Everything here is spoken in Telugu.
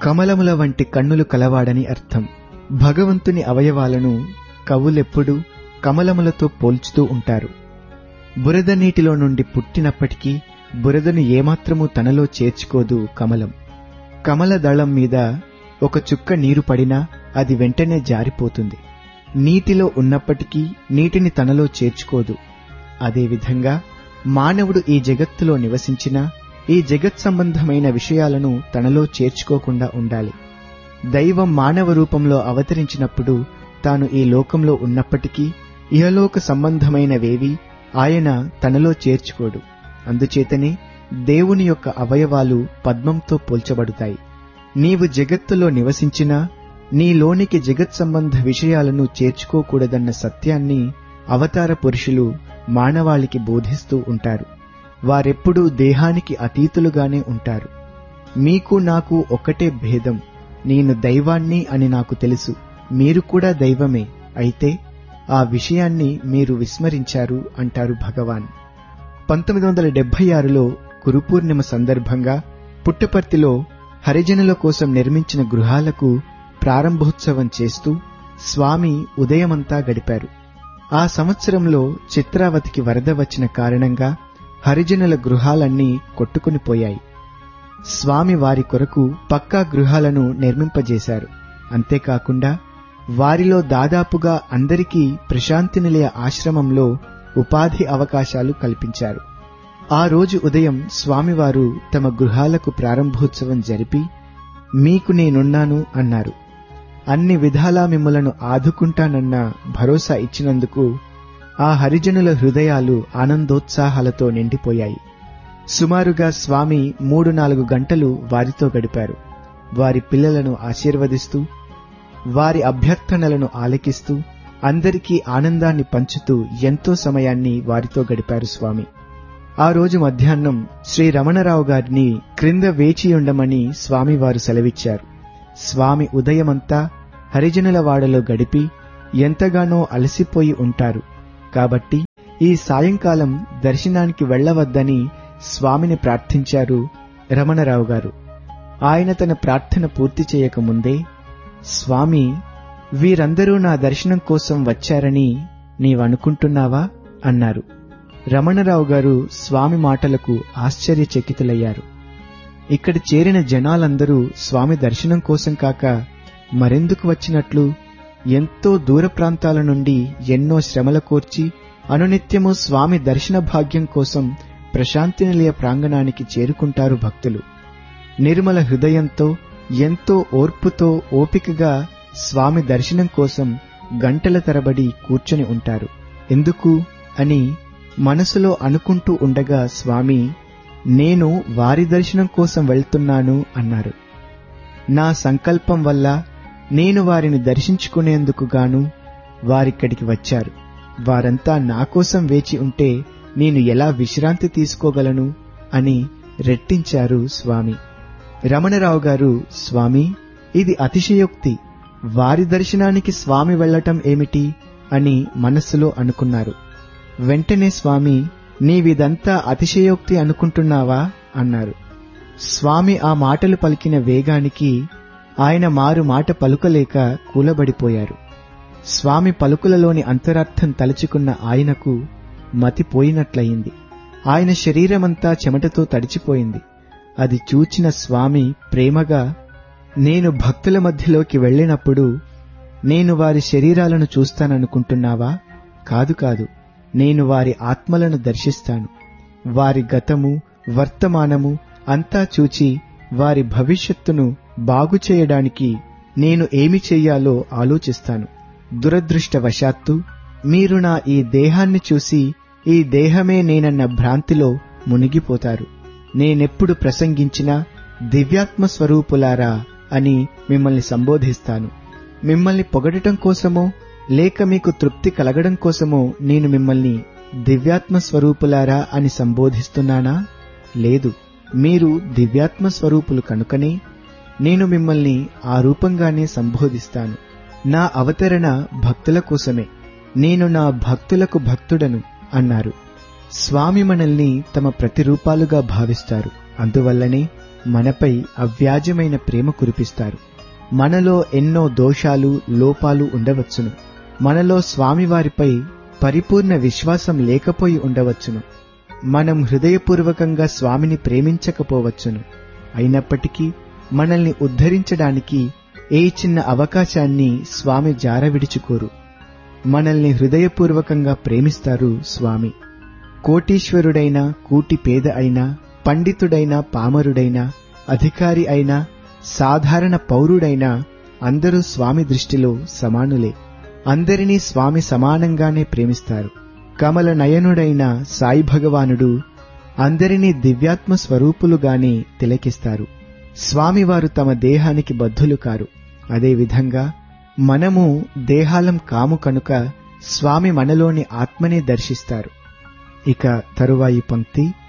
కమలముల వంటి కన్నులు కలవాడని అర్థం భగవంతుని అవయవాలను కవులెప్పుడూ కమలములతో పోల్చుతూ ఉంటారు బురద నీటిలో నుండి పుట్టినప్పటికీ బురదను ఏమాత్రమూ తనలో చేర్చుకోదు కమలం కమల దళం మీద ఒక చుక్క నీరు పడినా అది వెంటనే జారిపోతుంది నీటిలో ఉన్నప్పటికీ నీటిని తనలో చేర్చుకోదు అదేవిధంగా మానవుడు ఈ జగత్తులో నివసించినా ఈ జగత్ సంబంధమైన విషయాలను తనలో చేర్చుకోకుండా ఉండాలి దైవం మానవ రూపంలో అవతరించినప్పుడు తాను ఈ లోకంలో ఉన్నప్పటికీ ఇహలోక సంబంధమైనవేవి ఆయన తనలో చేర్చుకోడు అందుచేతనే దేవుని యొక్క అవయవాలు పద్మంతో పోల్చబడతాయి నీవు జగత్తులో నివసించినా నీలోనికి జగత్ సంబంధ విషయాలను చేర్చుకోకూడదన్న సత్యాన్ని అవతార పురుషులు మానవాళికి బోధిస్తూ ఉంటారు వారెప్పుడూ దేహానికి అతీతులుగానే ఉంటారు మీకు నాకు ఒకటే భేదం నేను దైవాన్ని అని నాకు తెలుసు మీరు కూడా దైవమే అయితే ఆ విషయాన్ని మీరు విస్మరించారు అంటారు భగవాన్ పంతొమ్మిది వందల డెబ్బై ఆరులో గురుపూర్ణిమ సందర్భంగా పుట్టపర్తిలో హరిజనుల కోసం నిర్మించిన గృహాలకు ప్రారంభోత్సవం చేస్తూ స్వామి ఉదయమంతా గడిపారు ఆ సంవత్సరంలో చిత్రావతికి వరద వచ్చిన కారణంగా హరిజనుల గృహాలన్నీ కొట్టుకునిపోయాయి స్వామి వారి కొరకు పక్కా గృహాలను నిర్మింపజేశారు అంతేకాకుండా వారిలో దాదాపుగా అందరికీ ప్రశాంతి నిలయ ఆశ్రమంలో ఉపాధి అవకాశాలు కల్పించారు ఆ రోజు ఉదయం స్వామివారు తమ గృహాలకు ప్రారంభోత్సవం జరిపి మీకు నేనున్నాను అన్నారు అన్ని విధాలా మిమ్మలను ఆదుకుంటానన్న భరోసా ఇచ్చినందుకు ఆ హరిజనుల హృదయాలు ఆనందోత్సాహాలతో నిండిపోయాయి సుమారుగా స్వామి మూడు నాలుగు గంటలు వారితో గడిపారు వారి పిల్లలను ఆశీర్వదిస్తూ వారి అభ్యర్థనలను ఆలకిస్తూ అందరికీ ఆనందాన్ని పంచుతూ ఎంతో సమయాన్ని వారితో గడిపారు స్వామి ఆ రోజు మధ్యాహ్నం శ్రీ రమణరావు గారిని క్రింద వేచియుండమని స్వామివారు సెలవిచ్చారు స్వామి ఉదయమంతా హరిజనుల వాడలో గడిపి ఎంతగానో అలసిపోయి ఉంటారు కాబట్టి ఈ సాయంకాలం దర్శనానికి వెళ్లవద్దని స్వామిని ప్రార్థించారు రమణరావు గారు ఆయన తన ప్రార్థన పూర్తి చేయకముందే స్వామి వీరందరూ నా దర్శనం కోసం వచ్చారని నీవనుకుంటున్నావా అన్నారు రమణరావు గారు స్వామి మాటలకు ఆశ్చర్యచకితులయ్యారు ఇక్కడ చేరిన జనాలందరూ స్వామి దర్శనం కోసం కాక మరెందుకు వచ్చినట్లు ఎంతో దూర ప్రాంతాల నుండి ఎన్నో శ్రమల కోర్చి అనునిత్యము స్వామి దర్శన భాగ్యం కోసం ప్రశాంతి నిలయ ప్రాంగణానికి చేరుకుంటారు భక్తులు నిర్మల హృదయంతో ఎంతో ఓర్పుతో ఓపికగా స్వామి దర్శనం కోసం గంటల తరబడి కూర్చొని ఉంటారు ఎందుకు అని మనసులో అనుకుంటూ ఉండగా స్వామి నేను వారి దర్శనం కోసం వెళ్తున్నాను అన్నారు నా సంకల్పం వల్ల నేను వారిని దర్శించుకునేందుకు గాను వారిక్కడికి వచ్చారు వారంతా నా కోసం వేచి ఉంటే నేను ఎలా విశ్రాంతి తీసుకోగలను అని రెట్టించారు స్వామి రమణరావు గారు స్వామి ఇది అతిశయోక్తి వారి దర్శనానికి స్వామి వెళ్లటం ఏమిటి అని మనస్సులో అనుకున్నారు వెంటనే స్వామి నీవిదంతా అతిశయోక్తి అనుకుంటున్నావా అన్నారు స్వామి ఆ మాటలు పలికిన వేగానికి ఆయన మారు మాట పలుకలేక కూలబడిపోయారు స్వామి పలుకులలోని అంతరార్థం తలుచుకున్న ఆయనకు మతిపోయినట్లయింది ఆయన శరీరమంతా చెమటతో తడిచిపోయింది అది చూచిన స్వామి ప్రేమగా నేను భక్తుల మధ్యలోకి వెళ్ళినప్పుడు నేను వారి శరీరాలను చూస్తాననుకుంటున్నావా కాదు కాదు నేను వారి ఆత్మలను దర్శిస్తాను వారి గతము వర్తమానము అంతా చూచి వారి భవిష్యత్తును బాగు చేయడానికి నేను ఏమి చెయ్యాలో ఆలోచిస్తాను దురదృష్టవశాత్తు మీరు నా ఈ దేహాన్ని చూసి ఈ దేహమే నేనన్న భ్రాంతిలో మునిగిపోతారు నేనెప్పుడు ప్రసంగించినా దివ్యాత్మ స్వరూపులారా అని మిమ్మల్ని సంబోధిస్తాను మిమ్మల్ని పొగడటం కోసమో లేక మీకు తృప్తి కలగడం కోసమో నేను మిమ్మల్ని దివ్యాత్మ స్వరూపులారా అని సంబోధిస్తున్నానా లేదు మీరు దివ్యాత్మ స్వరూపులు కనుకనే నేను మిమ్మల్ని ఆ రూపంగానే సంబోధిస్తాను నా అవతరణ భక్తుల కోసమే నేను నా భక్తులకు భక్తుడను అన్నారు స్వామి మనల్ని తమ ప్రతిరూపాలుగా భావిస్తారు అందువల్లనే మనపై అవ్యాజమైన ప్రేమ కురిపిస్తారు మనలో ఎన్నో దోషాలు లోపాలు ఉండవచ్చును మనలో స్వామివారిపై పరిపూర్ణ విశ్వాసం లేకపోయి ఉండవచ్చును మనం హృదయపూర్వకంగా స్వామిని ప్రేమించకపోవచ్చును అయినప్పటికీ మనల్ని ఉద్ధరించడానికి ఏ చిన్న అవకాశాన్ని స్వామి జారవిడుచుకోరు మనల్ని హృదయపూర్వకంగా ప్రేమిస్తారు స్వామి కోటీశ్వరుడైన కూటి పేద అయినా పండితుడైనా పామరుడైనా అధికారి అయినా సాధారణ పౌరుడైనా అందరూ స్వామి దృష్టిలో సమానులే అందరినీ స్వామి సమానంగానే ప్రేమిస్తారు కమల నయనుడైన సాయి భగవానుడు అందరినీ దివ్యాత్మ స్వరూపులుగానే తిలకిస్తారు స్వామివారు తమ దేహానికి బద్ధులు కారు అదేవిధంగా మనము దేహాలం కాము కనుక స్వామి మనలోని ఆత్మనే దర్శిస్తారు ఇక తరువాయి పంక్తి